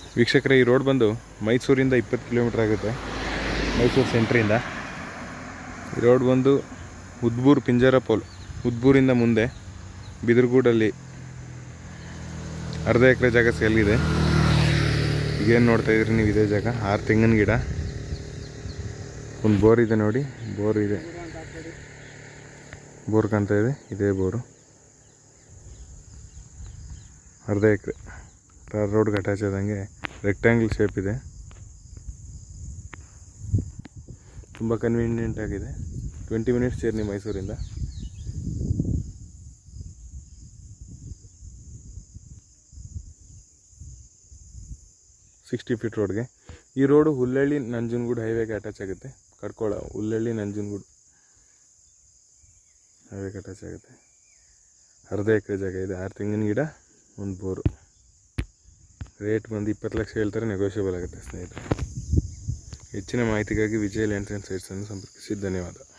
ವೀಕ್ಷಕರೇ ಈ ರೋಡ್ ಬಂದು ಮೈಸೂರಿಂದ ಇಪ್ಪತ್ತು ಕಿಲೋಮೀಟ್ರ್ ಆಗುತ್ತೆ ಮೈಸೂರು ಸೆಂಟ್ರಿಂದ ಈ ರೋಡ್ ಬಂದು ಉದ್ಬೂರು ಪಿಂಜರ ಪೋಲ್ ಉದ್ಬೂರಿಂದ ಮುಂದೆ ಬಿದಿರ್ಗೂಡಲ್ಲಿ ಅರ್ಧ ಎಕರೆ ಜಾಗ ಸೇಲ್ಗಿದೆ ಈಗೇನು ನೋಡ್ತಾ ಇದ್ರಿ ನೀವು ಇದೇ ಜಾಗ ಆರು ತೆಂಗಿನ ಗಿಡ ಒಂದು ಬೋರ್ ಇದೆ ನೋಡಿ ಬೋರ್ ಇದೆ ಬೋರ್ ಕಾಣ್ತಾ ಇದೆ ಇದೇ ಬೋರು ಅರ್ಧ ಎಕರೆ ರೋಡ್ಗೆ ಅಟ್ಯಾಚ್ ಆದಂಗೆ ರೆಕ್ಟ್ಯಾಂಗಲ್ ಶೇಪ್ ಇದೆ ತುಂಬ ಕನ್ವೀನಿಯೆಂಟ್ ಆಗಿದೆ ಟ್ವೆಂಟಿ ಮಿನಿಟ್ಸ್ ಜರ್ನಿ ಮೈಸೂರಿಂದ ಸಿಕ್ಸ್ಟಿ ಫೀಟ್ ರೋಡ್ಗೆ ಈ ರೋಡು ಹುಲ್ಲಳ್ಳಿ ನಂಜನಗೂಡು ಹೈವೇಗೆ ಅಟ್ಯಾಚ್ ಆಗುತ್ತೆ ಕಡ್ಕೋಳ ಹುಲ್ಲಳ್ಳಿ ನಂಜನಗೂಡು ಹೈವೇಗೆ ಅಟ್ಯಾಚ್ ಆಗುತ್ತೆ ಅರ್ಧ ಎಕರೆ ಜಾಗ ಇದೆ ಆರು ತೆಂಗಿನ ಗಿಡ ಒಂದು ಬೋರು ರೇಟ್ ಬಂದು ಇಪ್ಪತ್ತು ಲಕ್ಷ ಹೇಳ್ತಾರೆ ನೆಗೋಷಿಯಬಲ್ ಆಗುತ್ತೆ ಸ್ನೇಹಿತರೆ ಹೆಚ್ಚಿನ ಮಾಹಿತಿಗಾಗಿ ವಿಜಯ್ ಲ್ಯಾಂಡ್ ಆ್ಯಂಡ್ ಸೈಟ್ಸನ್ನು ಸಂಪರ್ಕಿಸಿ ಧನ್ಯವಾದ